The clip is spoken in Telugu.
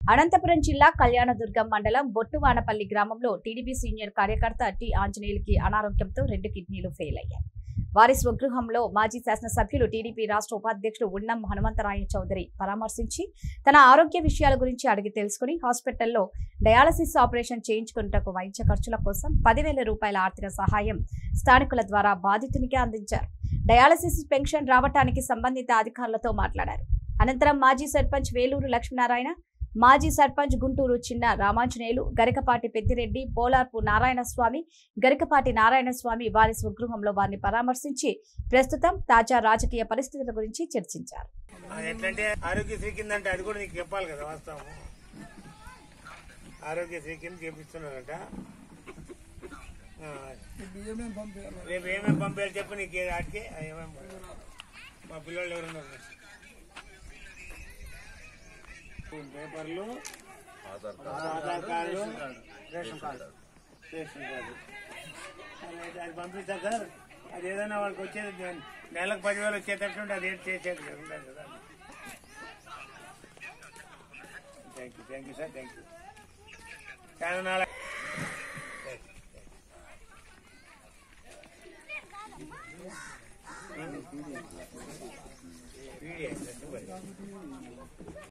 అనంతపురం జిల్లా కళ్యాణదుర్గం మండలం బొట్టువానపల్లి గ్రామంలో టీడీపీ సీనియర్ కార్యకర్త టి ఆంజనేయులకి అనారోగ్యంతో రెండు కిడ్నీలు ఫెయిల్ అయ్యాయి వారి స్వగృహంలో మాజీ శాసనసభ్యులు టీడీపీ రాష్ట్ర ఉపాధ్యక్షుడు ఉన్నం హనుమంతరాయ చౌదరి పరామర్శించి తన ఆరోగ్య విషయాల గురించి అడిగి తెలుసుకుని హాస్పిటల్లో డయాలసిస్ ఆపరేషన్ చేయించుకున్నటకు వైద్య ఖర్చుల కోసం పదివేల రూపాయల ఆర్థిక సహాయం స్థానికుల ద్వారా బాధితునికి అందించారు డయాలసిస్ పెన్షన్ రావటానికి సంబంధిత అధికారులతో మాట్లాడారు అనంతరం మాజీ సర్పంచ్ వేలూరు లక్ష్మీనారాయణ మాజీ సర్పంచ్ గుంటూరు చిన్న రామాంజనేయులు గరికపాటి పెద్దిరెడ్డి పోలార్పు నారాయణ స్వామి గరికపాటి నారాయణ స్వామి వారి స్వగృహంలో వారిని పరామర్శించి ప్రస్తుతం తాజా రాజకీయ పరిస్థితుల గురించి చర్చించారు అది ఎట్లంటే ఆరోగ్యశ్రీ కింద అంటే అది కూడా నీకు చెప్పాలి కదా వాస్తవం ఆరోగ్యశ్రీ కింద చేపిస్తున్నారట ఆ, బియ్యమే పంపించాలి రేపు ఏమేమి పంపించాలి చెప్పు నీకు ఏ- ఆడికి ఆ, ఏమేమి పంపాలి? మా పిల్లలు ఎవరైనా ఉన్నారు. పేపర్లు Aadhaar card ration card ration card అది- అది పంపిస్తారు సార్ అది ఏదైనా వాళ్ళకి వచ్చేది నెలకు పదివేలు వచ్చేటట్టుంటే అది ఏం చేసేది కదా, ఉండదు కదా thank you thank you sir thank you చాలా నాలుగు వీడియో